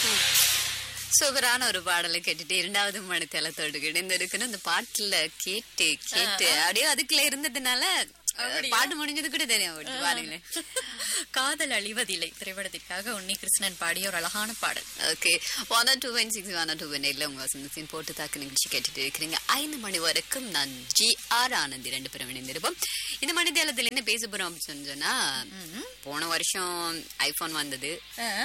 சூப்பரான ஒரு பாடலை கேட்டுட்டு இரண்டாவது மணித்தேல தொடுக்கு இணைந்திருக்குன்னு அந்த பாட்டுல கேட்டு கேட்டு அப்படியே அதுக்குள்ள இருந்ததுனால அப்படியா? பாட்டு முடிஞ்சது கூட தெரியும் அப்படி பாருங்களேன் காதல் அழிவதில்லை திரைப்படத்திற்காக உன்னி கிருஷ்ணன் பாடிய ஒரு அழகான பாடல் okay one R two one six one R two one எயிட்ல உங்க வசந்தத்தின் போட்டு தாக்கு நிகழ்ச்சி கேட்டுட்டு இருக்கிறீங்க ஐந்து மணி வரைக்கும் நான் ஜி ஆர் ஆனந்தி ரெண்டு பேரும் இணைந்திருப்போம் இந்த மணி தேலத்துல என்ன பேச போறோம் அப்படின்னு சொன்னா போன வருஷம் ஐபோன் வந்தது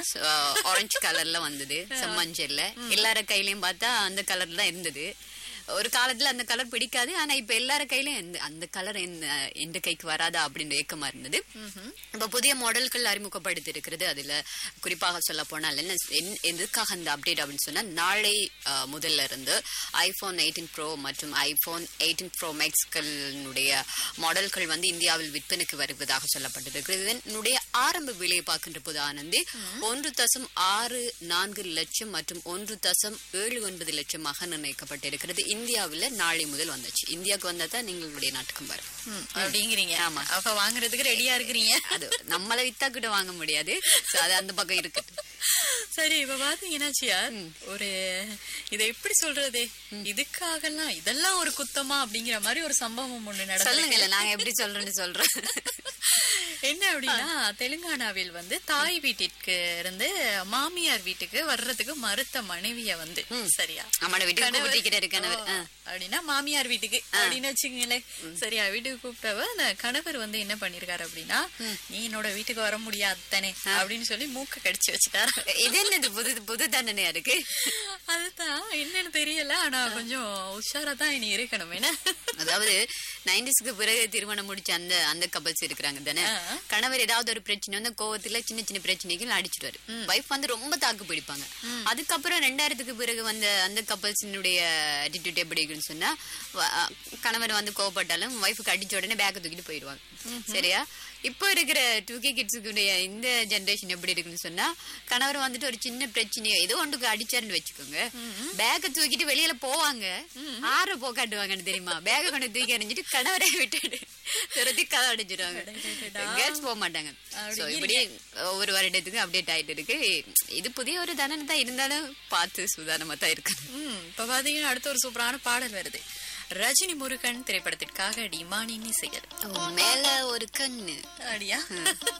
ஆரஞ்சு கலர்ல வந்தது செம்மஞ்சள்ல எல்லார கையிலயும் பார்த்தா அந்த கலர்ல தான் இருந்தது ஒரு காலத்துல அந்த கலர் பிடிக்காது ஆனா இப்ப எல்லார கையிலயும் இந்த- அந்த கலர் எந்த கைக்கு வராதா அப்படின்ற ஏக்கமா இருந்தது இப்ப புதிய மாடல்கள் அறிமுகப்படுத்தி இருக்கிறது அதுல குறிப்பாக சொல்ல போனால் என்ன என்- எதுக்காக அந்த அப்டேட் அப்படின்னு சொன்னா நாளை அஹ், முதல்ல இருந்து ஐபோன் எயிட்டீன் ப்ரோ மற்றும் ஐபோன் எயிட்டீன் ப்ரோ மேக்ஸ்களுடைய மாடல்கள் வந்து இந்தியாவில் விற்பனைக்கு வருவதாக சொல்லப்பட்டிருக்கிறது இதனுடைய ஆரம்ப விலையை பார்க்கின்ற போது ஆனந்தி ஒன்று தசம் ஆறு நான்கு லட்சம் மற்றும் ஒன்று தசம் ஏழு ஒன்பது லட்சமாக நிர்ணயிக்கப்பட்டிருக்கிறது இந்தியாவில் நாளை முதல் வந்துச்சு இந்தியாவுக்கு வந்தா தான் நீங்களுடைய நாட்டுக்கும் வரும் ம், அப்படிங்கிறீங்க ஆமா. அப்ப வாங்குறதுக்கு ரெடியா இருக்கிறீங்க அது நம்மளை வித்தா கூட வாங்க முடியாது So, அது அந்த பக்கம் இருக்கு சரி இப்ப பாத்தீங்கன்னா சியார், ஒரு இத எப்படி சொல்றது இதுக்காகலாம் இதெல்லாம் ஒரு குத்தமா அப்படிங்கிற மாதிரி ஒரு சம்பவம் ஒண்ணு நடந்து சொல்லுங்கல்ல நாங்க எப்படி சொல்றோம்னு சொல்றோம் என்ன அப்படின்னா தெலுங்கானாவில் வந்து தாய் வீட்டிற்கு இருந்து மாமியார் வீட்டுக்கு வர்றதுக்கு மறுத்த மனைவிய வந்து சரியா நம்மளோட வீட்டுக்கு கணவர். கூப்பிட்டிருக்காரு கணவர் ஓ, அப்படின்னா மாமியார் வீட்டுக்கு அப்படின்னு வச்சுக்கங்களேன் சரியா வீட்டுக்கு கூப்பிட்டவ அந்த கணவர் வந்து என்ன பண்ணிருக்காரு அப்படின்னா நீ என்னோட வீட்டுக்கு வர முடியாது தானே அப்படின்னு சொல்லி மூக்க கடிச்சு வச்சுட்டாரு இது என்னது புது புது தண்டனையா இருக்கு அதுதான் என்னன்னு தெரியல ஆனா கொஞ்சம் உஷாரா தான் இனி இருக்கணும் என்ன அதாவது நைன்டிஸ்க்கு பிறகு திருமணம் முடிச்ச அந்த அந்த கப்பல்ஸ் இருக்கிறாங்க தானே ஆ. கணவர் ஏதாவது ஒரு பிரச்சனை வந்து கோவத்துல சின்ன சின்ன பிரச்சனைகள் அடிச்சிடுவாரு வைஃப் வந்து ரொம்ப தாக்கு பிடிப்பாங்க அதுக்கப்புறம் ரெண்டாயிரத்துக்கு பிறகு வந்த அந்த கப்பல்ஸினுடைய attitude எப்படி இருக்குன்னு சொன்னா வ- அ, கணவர் வந்து கோவப்பட்டாலும் ஒய்ஃபுக்கு அடிச்ச உடனே பேக்கை தூக்கிட்டு போயிடுவாங்க சரியா இப்போ இருக்கிற டூ கே கிட்ஸுக்குடைய இந்த ஜெனரேஷன் எப்படி இருக்குன்னு சொன்னா கணவர் வந்துட்டு ஒரு சின்ன பிரச்சனையோ ஏதோ ஒன்றுக்கு அடிச்சாருன்னு வச்சுக்கோங்க பேக்கை தூக்கிட்டு வெளியில போவாங்க ஆற போக்காட்டுவாங்கன்னு தெரியுமா பேக்கை கொண்டு தூக்கி அணிஞ்சிட்டு கணவரை விட்டுட்டு துரத்தி கதை அடைஞ்சிடுவாங்க கேர்ள்ஸ் போக மாட்டாங்க So, இப்படி ஒவ்வொரு வருடத்துக்கு அப்டேட் ஆயிட்டு இருக்கு இது புதிய ஒரு தண்டனை தான் இருந்தாலும் பார்த்து சுதாரணமா தான் இருக்கு ம், இப்ப பாத்தீங்கன்னா அடுத்த ஒரு சூப்பரான பாடல் வருது ரஜினி முருகன் திரைப்படத்திற்காக டிமானின் இசையல் மேல ஒரு கண்ணு அப்படியா